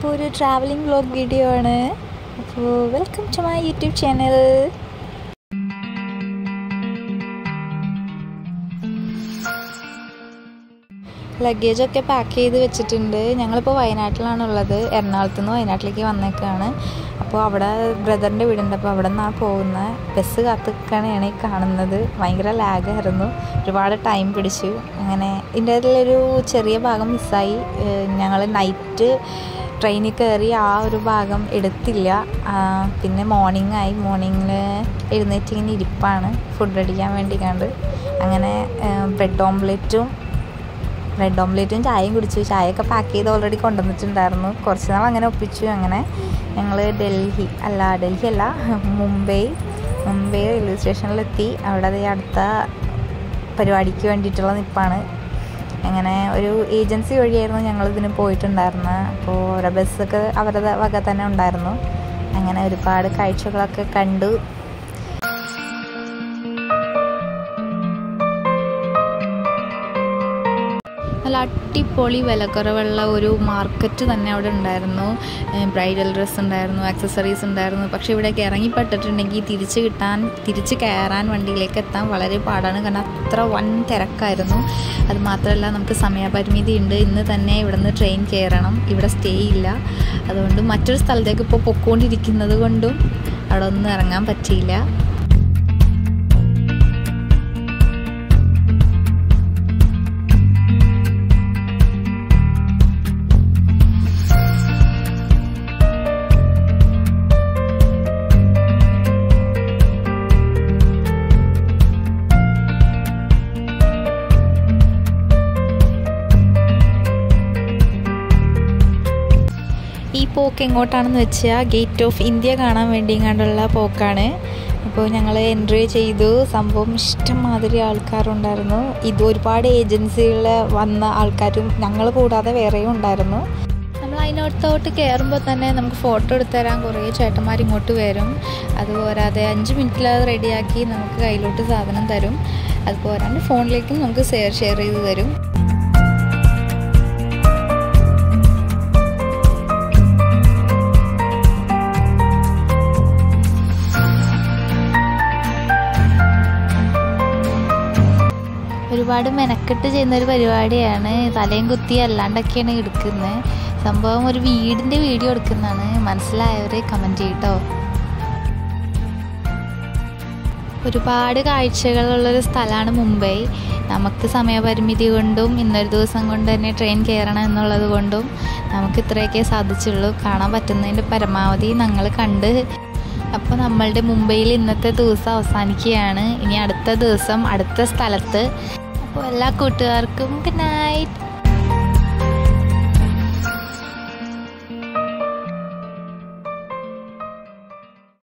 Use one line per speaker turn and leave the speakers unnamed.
അപ്പോൾ ഒരു travelling vlog video ആണ് അപ്പോൾ welcome to my YouTube channel ലഗേജൊക്കെ പാക്ക് ചെയ്ത് വെച്ചിട്ടുണ്ട് ഞങ്ങളിപ്പോൾ വയനാട്ടിലാണുള്ളത് എറണാകുളത്ത് നിന്ന് വയനാട്ടിലേക്ക് വന്നേക്കാണ് അപ്പോൾ അവിടെ ബ്രദറിൻ്റെ വീടുണ്ട് അപ്പോൾ അവിടെ നിന്നാണ് പോകുന്നത് ബസ് കാത്തുക്കാണ് ഈ കാണുന്നത് ഭയങ്കര ലാഗായിരുന്നു ഒരുപാട് ടൈം പിടിച്ചു അങ്ങനെ ഇതിൻ്റെ അതിലൊരു ചെറിയ ഭാഗം മിസ്സായി ഞങ്ങൾ നൈറ്റ് ട്രെയിനിൽ കയറി ആ ഒരു ഭാഗം എടുത്തില്ല പിന്നെ മോർണിംഗ് ആയി മോർണിംഗിൽ എഴുന്നേറ്റ് ഇങ്ങനെ ഇരിപ്പാണ് ഫുഡ് അടിക്കാൻ വേണ്ടി കണ്ട് അങ്ങനെ ബ്രെഡ് ഓംലെറ്റും ബ്രെഡ് ഓംലെറ്റും ചായയും കുടിച്ചു ചായയൊക്കെ പാക്ക് ചെയ്ത് ഓൾറെഡി കൊണ്ടുവന്നിട്ടുണ്ടായിരുന്നു കുറച്ച് നാൾ അങ്ങനെ ഒപ്പിച്ചു അങ്ങനെ ഞങ്ങൾ ഡൽഹി അല്ല ഡൽഹി അല്ല മുംബൈ മുംബൈ റെയിൽവേ സ്റ്റേഷനിലെത്തി അവിടെ അതേ അടുത്ത പരിപാടിക്ക് വേണ്ടിയിട്ടുള്ള നിപ്പാണ് അങ്ങനെ ഒരു ഏജൻസി വഴിയായിരുന്നു ഞങ്ങൾ ഇതിന് പോയിട്ടുണ്ടായിരുന്നത് അപ്പോൾ ഓരോ ബസ്സൊക്കെ അവരുടെ വക തന്നെ ഉണ്ടായിരുന്നു അങ്ങനെ ഒരുപാട് കാഴ്ചകളൊക്കെ കണ്ടു നല്ല അടിപൊളി വിലക്കുറവുള്ള ഒരു മാർക്കറ്റ് തന്നെ അവിടെ ഉണ്ടായിരുന്നു ബ്രൈഡൽ ഡ്രസ്സ് ഉണ്ടായിരുന്നു ആക്സസറീസ് ഉണ്ടായിരുന്നു പക്ഷേ ഇവിടേക്ക് ഇറങ്ങിപ്പെട്ടിട്ടുണ്ടെങ്കിൽ തിരിച്ച് കിട്ടാൻ തിരിച്ച് കയറാൻ വണ്ടിയിലേക്ക് എത്താൻ വളരെ പാടാണ് കാരണം അത്ര വൻ തിരക്കായിരുന്നു അത് മാത്രമല്ല നമുക്ക് സമയപരിമിതി ഉണ്ട് ഇന്ന് തന്നെ ഇവിടെ നിന്ന് ട്രെയിൻ കയറണം ഇവിടെ സ്റ്റേ ഇല്ല അതുകൊണ്ട് മറ്റൊരു സ്ഥലത്തേക്ക് ഇപ്പോൾ പൊക്കോണ്ടിരിക്കുന്നത് കൊണ്ടും അവിടെ ഒന്നും ഇറങ്ങാൻ പറ്റിയില്ല ഈ പോക്ക് എങ്ങോട്ടാണെന്ന് വെച്ചാൽ ഗേറ്റ് ഓഫ് ഇന്ത്യ കാണാൻ വേണ്ടി കണ്ടുള്ള പോക്കാണ് അപ്പോൾ ഞങ്ങൾ എൻജോയ് ചെയ്തു സംഭവം ഇഷ്ടംമാതിരി ആൾക്കാരുണ്ടായിരുന്നു ഇത് ഒരുപാട് ഏജൻസികളിൽ വന്ന ആൾക്കാരും ഞങ്ങൾ കൂടാതെ വേറെയും ഉണ്ടായിരുന്നു നമ്മൾ അതിനോട്ടോട്ട് കയറുമ്പോൾ തന്നെ നമുക്ക് ഫോട്ടോ എടുത്തു തരാൻ കുറേ ചേട്ടന്മാർ ഇങ്ങോട്ട് വരും അതുപോരാതെ അഞ്ച് മിനിറ്റിൽ അത് റെഡിയാക്കി നമുക്ക് കയ്യിലോട്ട് സാധനം തരും അതുപോരാണ്ട് ഫോണിലേക്കും നമുക്ക് ഷെയർ ഷെയർ ചെയ്ത് തരും ഒരുപാട് മെനക്കെട്ട് ചെയ്യുന്ന ഒരു പരിപാടിയാണ് തലയും കുത്തി അല്ലാണ്ടൊക്കെയാണ് എടുക്കുന്നത് സംഭവം ഒരു വീടിൻ്റെ വീഡിയോ എടുക്കുന്നതാണ് മനസ്സിലായവർ കമൻറ്റ് ചെയ്യട്ടോ ഒരുപാട് കാഴ്ചകളുള്ളൊരു സ്ഥലമാണ് മുംബൈ നമുക്ക് സമയപരിമിതി കൊണ്ടും ഇന്നൊരു ദിവസം കൊണ്ട് തന്നെ ട്രെയിൻ കയറണം എന്നുള്ളത് കൊണ്ടും നമുക്ക് ഇത്രയൊക്കെ സാധിച്ചുള്ളൂ കാണാൻ പറ്റുന്നതിൻ്റെ പരമാവധി ഞങ്ങൾ കണ്ട് അപ്പോൾ നമ്മളുടെ മുംബൈയിൽ ഇന്നത്തെ ദിവസം അവസാനിക്കുകയാണ് ഇനി അടുത്ത ദിവസം അടുത്ത സ്ഥലത്ത് അപ്പോൾ എല്ലാ കൂട്ടുകാർക്കും ഗുഡ് നൈറ്റ്